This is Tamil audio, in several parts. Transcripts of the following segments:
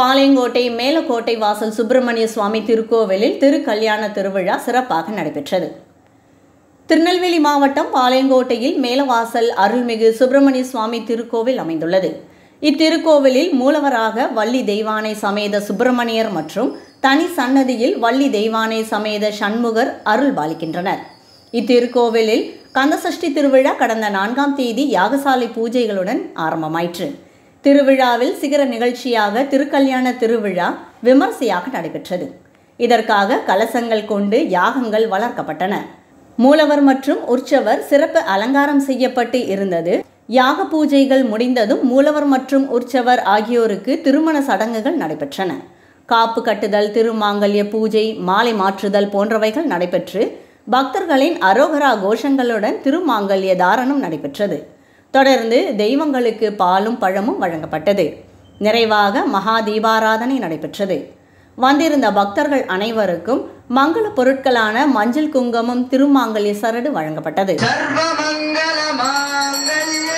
பாளையங்கோட்டை மேலக்கோட்டை வாசல் சுப்பிரமணிய சுவாமி திருக்கோவிலில் திருக்கல்யாண திருவிழா சிறப்பாக நடைபெற்றது திருநெல்வேலி மாவட்டம் பாளையங்கோட்டையில் மேலவாசல் அருள்மிகு சுப்பிரமணிய சுவாமி திருக்கோவில் அமைந்துள்ளது இத்திருக்கோவிலில் மூலவராக வள்ளி தெய்வானை சமேத சுப்பிரமணியர் மற்றும் தனி சன்னதியில் வள்ளி தெய்வானை சமேத சண்முகர் அருள் பாலிக்கின்றனர் இத்திருக்கோவிலில் கந்தசஷ்டி திருவிழா கடந்த நான்காம் தேதி யாகசாலை பூஜைகளுடன் ஆரம்பமாயிற்று திருவிழாவில் சிகர நிகழ்ச்சியாக திருக்கல்யாண திருவிழா விமர்சையாக நடைபெற்றது இதற்காக கலசங்கள் கொண்டு யாகங்கள் வளர்க்கப்பட்டன மூலவர் மற்றும் உற்சவர் சிறப்பு அலங்காரம் செய்யப்பட்டு இருந்தது யாக பூஜைகள் முடிந்ததும் மூலவர் மற்றும் உற்சவர் ஆகியோருக்கு திருமண சடங்குகள் நடைபெற்றன காப்பு கட்டுதல் திருமாங்கல்ய பூஜை மாலை மாற்றுதல் போன்றவைகள் நடைபெற்று பக்தர்களின் அரோகரா கோஷங்களுடன் திருமாங்கல்ய தாரணம் நடைபெற்றது தொடர்ந்து தெய்வங்களுக்கு பாலும் பழமும் வழங்கப்பட்டது நிறைவாக மகா தீபாராதனை நடைபெற்றது வந்திருந்த பக்தர்கள் அனைவருக்கும் மங்கள பொருட்களான மஞ்சள் குங்குமம் திருமாங்கல்ய சரடு வழங்கப்பட்டது சர்வமங்கல மாங்கல்யே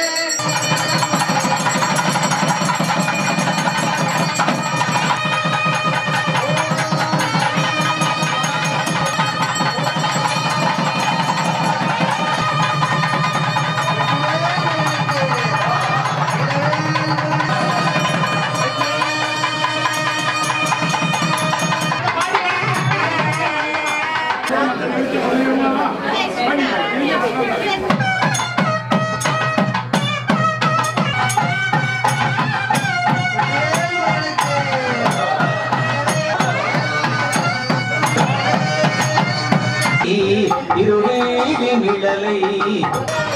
இருவேலி நிழலை